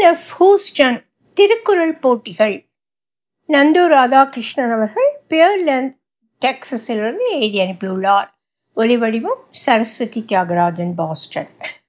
TNF Houston Thirukkural போட்டிகள் நந்தூர் ராதாகிருஷ்ணன் அவர்கள் பியர்லேண்ட் டெக்சஸிலிருந்து எழுதி அனுப்பியுள்ளார் ஒலிவடிவம் சரஸ்வதி தியாகராஜன் பாஸ்டன்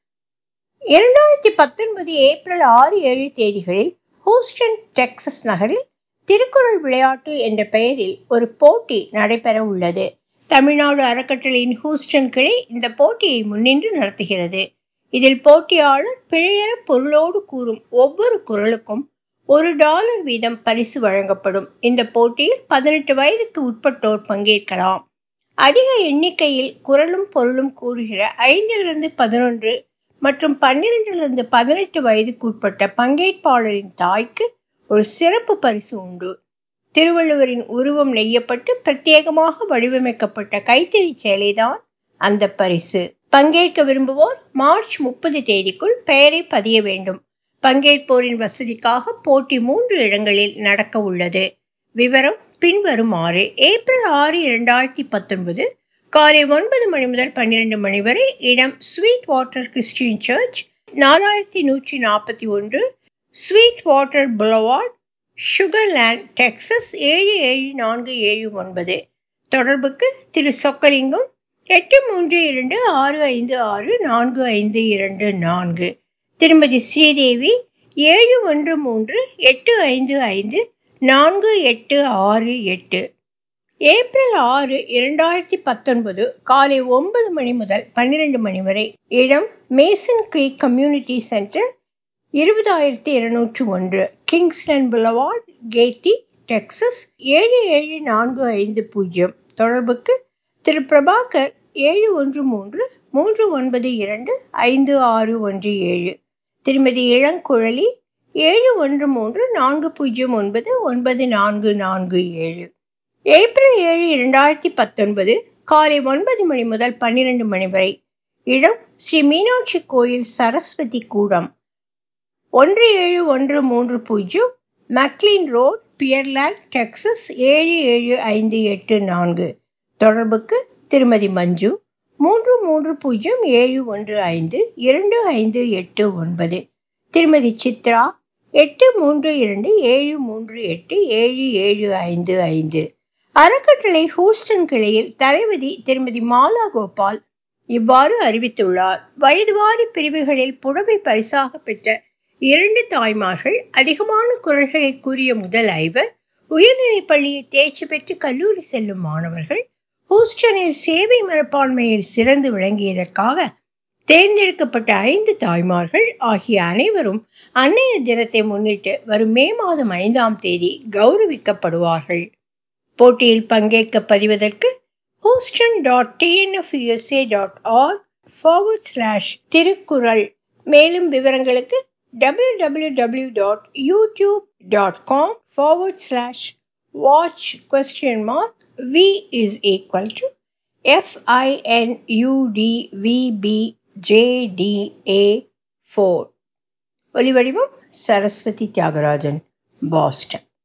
இரண்டாயிரத்தி பத்தொன்பது ஏப்ரல் ஆறு ஏழு தேதிகளில் ஹூஸ்டன் டெக்சஸ் நகரில் திருக்குறள் விளையாட்டு என்ற பெயரில் ஒரு போட்டி நடைபெற உள்ளது தமிழ்நாடு அறக்கட்டளையின் ஹூஸ்டன் கிளை இந்த போட்டியை முன்னின்று நடத்துகிறது இதில் போட்டியாளர் பிழையற பொருளோடு கூறும் ஒவ்வொரு குரலுக்கும் ஒரு டாலர் வீதம் பரிசு வழங்கப்படும் இந்த போட்டியில் பதினெட்டு வயதுக்கு உட்பட்டோர் பங்கேற்கலாம் அதிக எண்ணிக்கையில் குரலும் பொருளும் கூறுகிற ஐந்திலிருந்து பதினொன்று மற்றும் பன்னிரண்டிலிருந்து பதினெட்டு வயதுக்கு உட்பட்ட பங்கேற்பாளரின் தாய்க்கு ஒரு சிறப்பு பரிசு உண்டு திருவள்ளுவரின் உருவம் நெய்யப்பட்டு பிரத்யேகமாக வடிவமைக்கப்பட்ட கைத்தறி சேலைதான் அந்த பரிசு பங்கேற்க விரும்புவோர் மார்ச் முப்பது தேதிக்குள் பெயரை பதிய வேண்டும் பங்கேற்போரின் வசதிக்காக போட்டி மூன்று இடங்களில் நடக்க உள்ளது விவரம் பின்வருமாறு ஏப்ரல் ஆறு இரண்டாயிரத்தி பத்தொன்பது காலை ஒன்பது மணி முதல் பன்னிரண்டு மணி வரை இடம் ஸ்வீட் வாட்டர் கிறிஸ்டியன் சர்ச் நாலாயிரத்தி நூற்றி நாற்பத்தி ஒன்று sweet water boulevard Sugar Land Texas ஏழு ஏழு நான்கு ஏழு ஒன்பது தொடர்புக்கு திரு சொக்கலிங்கம் எட்டு மூன்று இரண்டு ஆறு ஐந்து ஆறு நான்கு ஐந்து இரண்டு நான்கு திருமதி ஸ்ரீதேவி ஏழு ஒன்று மூன்று எட்டு ஐந்து ஐந்து நான்கு எட்டு ஆறு எட்டு ஏப்ரல் ஆறு இரண்டாயிரத்தி பத்தொன்பது காலை ஒன்பது மணி முதல் பன்னிரண்டு மணி வரை இடம் மேசன் கிரீக் கம்யூனிட்டி சென்டர் இருபதாயிரத்தி இருநூற்று ஒன்று கிங்ஸ்டன் புலவார்ட் கேட்டி டெக்சஸ் ஏழு ஏழு நான்கு ஐந்து பூஜ்ஜியம் தொடர்புக்கு திரு பிரபாகர் ஏழு ஒன்று மூன்று மூன்று ஒன்பது இரண்டு ஐந்து ஆறு ஒன்று ஏழு திருமதி இளங்குழலி ஏழு ஒன்று மூன்று நான்கு பூஜ்ஜியம் ஒன்பது ஒன்பது நான்கு நான்கு ஏழு ஏப்ரல் ஏழு இரண்டாயிரத்தி பத்தொன்பது காலை ஒன்பது மணி முதல் பன்னிரண்டு மணி வரை இடம் ஸ்ரீ மீனாட்சி கோயில் சரஸ்வதி கூடம் ஒன்று ஏழு ஒன்று மூன்று பூஜ்ஜியம் மக்லின் ரோட் பியர்லேண்ட் டெக்சஸ் ஏழு ஏழு ஐந்து எட்டு நான்கு தொடர்புக்கு திருமதி மஞ்சு மூன்று மூன்று பூஜ்ஜியம் ஏழு ஒன்று ஐந்து இரண்டு ஐந்து எட்டு ஒன்பது திருமதி சித்ரா எட்டு மூன்று இரண்டு ஏழு மூன்று எட்டு ஏழு ஏழு ஐந்து ஐந்து அறக்கட்டளை ஹூஸ்டன் கிளையில் தலைவதி திருமதி மாலா கோபால் இவ்வாறு அறிவித்துள்ளார் வயதுவாரி பிரிவுகளில் புடவை பரிசாக பெற்ற இரண்டு தாய்மார்கள் அதிகமான குரல்களை கூறிய முதல் ஐவர் உயர்நிலைப் பள்ளியில் தேர்ச்சி பெற்று கல்லூரி செல்லும் மாணவர்கள் ஹூஸ்டனில் சேவை மனப்பான்மையில் சிறந்து விளங்கியதற்காக தேர்ந்தெடுக்கப்பட்ட ஐந்து தாய்மார்கள் ஆகிய அனைவரும் அன்னைய தினத்தை முன்னிட்டு வரும் மே மாதம் ஐந்தாம் தேதி கௌரவிக்கப்படுவார்கள் போட்டியில் பங்கேற்க பதிவதற்கு Houston dot TNFUSA dot org forward slash Thirukkural மேலும் விவரங்களுக்கு www.youtube.com forward slash watch question mark v is equal to f i n u d v b j d a 4 ஒலிவடிவம் சரஸ்வதி தியாகராஜன் பாஸ்டன்